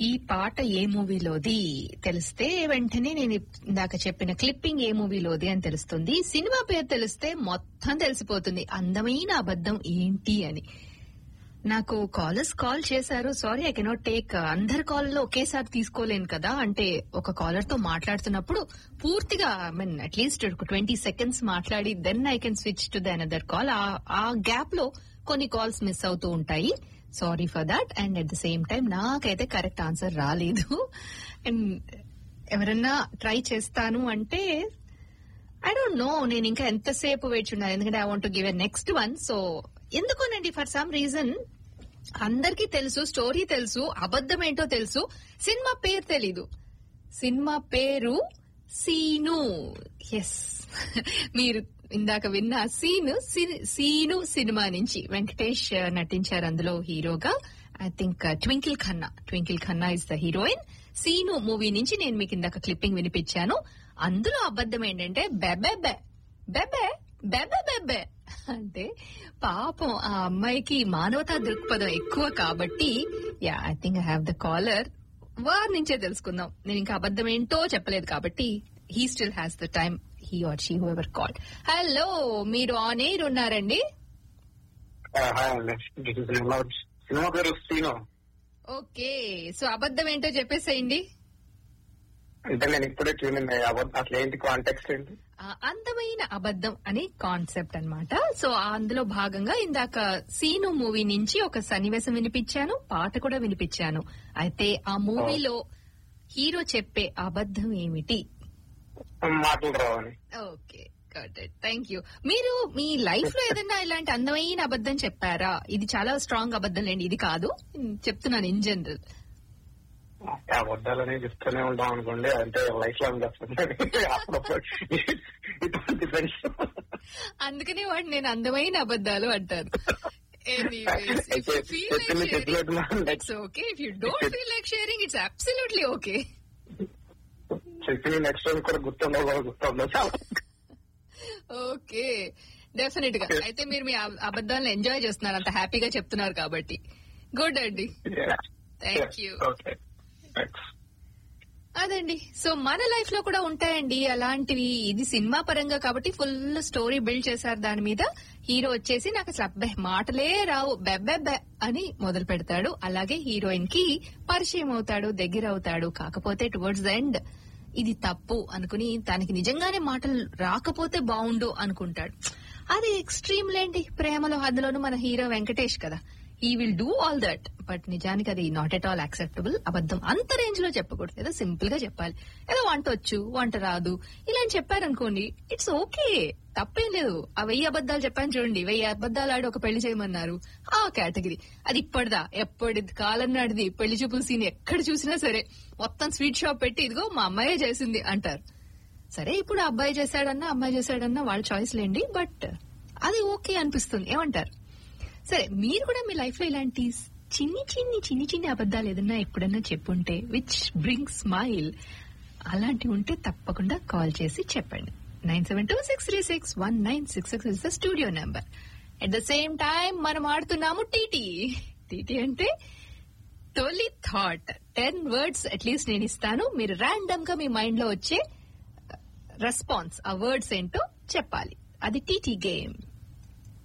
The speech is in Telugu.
ఈ పాట ఏ మూవీలోది తెలిస్తే వెంటనే నేను ఇందాక చెప్పిన క్లిప్పింగ్ ఏ మూవీలోది అని తెలుస్తుంది సినిమా పేరు తెలిస్తే మొత్తం తెలిసిపోతుంది అందమైన అబద్ధం ఏంటి అని నాకు కాలర్స్ కాల్ చేశారు సారీ ఐ కెనాట్ టేక్ అందరి కాల్లో ఒకేసారి తీసుకోలేను కదా అంటే ఒక కాలర్ తో మాట్లాడుతున్నప్పుడు పూర్తిగా I mean at least twenty seconds మాట్లాడి then I can switch to the another call ఆ గ్యాప్ లో కొన్ని కాల్స్ మిస్ అవుతూ ఉంటాయి sorry for that and at the same time నాకైతే కరెక్ట్ ఆన్సర్ రాలేదు అండ్ ఎవరన్నా ట్రై చేస్తాను అంటే ఐ డోంట్ నో నేను ఇంకా ఎంతసేపు వేచున్నాను ఎందుకంటే I want give a next one so ఎందుకోనండి ఫర్ సమ్ రీజన్ అందరికీ తెలుసు స్టోరీ తెలుసు అబద్ధం ఏంటో తెలుసు సినిమా పేరు తెలీదు సినిమా పేరు సీను ఎస్ మీరు ఇందాక విన్న సీను సీను సినిమా నుంచి వెంకటేష్ నటించారు అందులో హీరోగా I think Twinkle Khanna Twinkle Khanna is the heroine Seenu movie నుంచి నేను మీకు ఇందాక క్లిప్పింగ్ వినిపించాను అందులో అబద్ధం ఏంటంటే బెబె బెబె బెబె బెబె అంటే పాపం ఆ అమ్మాయికి మానవతా దృక్పథం ఎక్కువ కాబట్టి yeah I think I have the caller వారి నుంచే తెలుసుకుందాం నేను ఇంకా అబద్ధం ఏంటో చెప్పలేదు కాబట్టి he still has the time he or she whoever call hello మీరు ఆన్ ఎయిర్ ఉన్నారండి సినిమా పేరు సీను ఓకే సో అబద్ధం ఏంటో చెప్పేసేయండి అంటే నేను ఇప్పుడే ట్యూన్ ఇన్ అసలు ఏంటి కాంటెక్స్ట్ ఏంటి ఆ, అందమైన అబద్ధం అనే కాన్సెప్ట్ అన్నమాట సో అందులో భాగంగా ఇందాక సీను మూవీ నుంచి ఒక సన్నివేశం వినిపించాను పాట కూడా వినిపించాను అయితే ఆ మూవీలో హీరో చెప్పే అబద్ధం ఏమిటి మాటలు రావని ఓకే థ్యాంక్ యూ మీరు మీ లైఫ్ లో ఏదైనా ఇలాంటి అందమైన అబద్ధం చెప్పారా ఇది చాలా స్ట్రాంగ్ అబద్ధం లేండి ఇది కాదు ఉమ్, చెప్తున్నాను ఇన్ జనరల్ అబద్ధాలని చెప్తూనే ఉంటాం అనుకోండి అంటే లైఫ్ లాంగ్ వస్తుంది అప్పుడప్పుడు ఇటువంటి ఫ్రెండ్స్ అందుకనే వాడు నేను అందమైన అబద్ధాలు అంటారు Anyways, if you feel like చెప్పింది sharing, చెప్పినట్టు it's okay. If you don't feel like sharing, it's absolutely okay. చెప్పింది నెక్స్ట్ టైం కూడా గుర్తుండవు కూడా గుర్తుండవు చాలా ఓకే డెఫినెట్ గా అయితే మీరు మీ అబ- అబద్ధాలను ఎంజాయ్ చేస్తున్నారు అంత హ్యాపీగా చెప్తున్నారు కాబట్టి గుడ్ అండి థ్యాంక్ యూ ఓకే థ్యాంక్స్ అదండి సో మన లైఫ్ లో కూడా ఉంటాయండి అలాంటివి ఇది సినిమా పరంగా కాబట్టి ఫుల్ స్టోరీ బిల్డ్ చేశారు దాని మీద హీరో వచ్చేసి నాకు అసలు అబ్బే మాటలే రావు బెబ్బెబ్బె అని మొదలు పెడతాడు అలాగే హీరోయిన్ కి పరిచయం అవుతాడు దగ్గర అవుతాడు కాకపోతే టువర్డ్స్ ద ఎండ్ ఇది తప్పు అనుకుని తనకి నిజంగానే మాటలు రాకపోతే బాగుండు అనుకుంటాడు అది ఎక్స్ట్రీమ్ లేండి ప్రేమలో అందులోనూ మన హీరో వెంకటేష్ కదా he will do all that but నిజానికి అది నాట్ ఎట్ ఆల్ యాక్సెప్టబుల్ అబద్ధం అంత రేంజ్ లో చెప్పకూడదు ఏదో సింపుల్ గా చెప్పాలి ఏదో వంట వచ్చు వంట రాదు ఇలా అని చెప్పారనుకోండి ఇట్స్ ఓకే తప్పేం లేదు ఆ వెయ్యి అబద్దాలు చెప్పాను చూడండి వెయ్యి అబద్దాలు ఆడి ఒక పెళ్లి చేయమన్నారు ఆ కేటగిరీ అది ఇప్పటిదా ఎప్పటిది కాలం నాటిది పెళ్లి చూపుల సీన్ ఎక్కడ చూసినా సరే మొత్తం స్వీట్ షాప్ పెట్టి ఇదిగో మా అమ్మాయే చేసింది అంటారు సరే ఇప్పుడు ఆ అబ్బాయి చేశాడన్నా అమ్మాయి చేశాడన్నా వాళ్ళ చాయిస్ లేండి బట్ అది ఓకే అనిపిస్తుంది ఏమంటారు సరే మీరు కూడా మీ లైఫ్ లో ఇలాంటి చిన్ని చిన్ని చిన్ని చిన్ని అబద్ధాలు ఏదన్నా ఎప్పుడన్నా చెప్పుంటే విచ్ బ్రింగ్ స్మైల్ అలాంటివి ఉంటే తప్పకుండా కాల్ చేసి చెప్పండి nine seven two six three six one nine six six is the studio number at the same time మనం ఆడుతున్నాము టీటీ టీటీ అంటే తొలి థాట్ టెన్ వర్డ్స్ అట్లీస్ట్ నేను ఇస్తాను మీరు ర్యాండమ్ గా మీ మైండ్ లో వచ్చే రెస్పాన్స్ ఆ వర్డ్స్ ఏంటో చెప్పాలి అది టీటీ గేమ్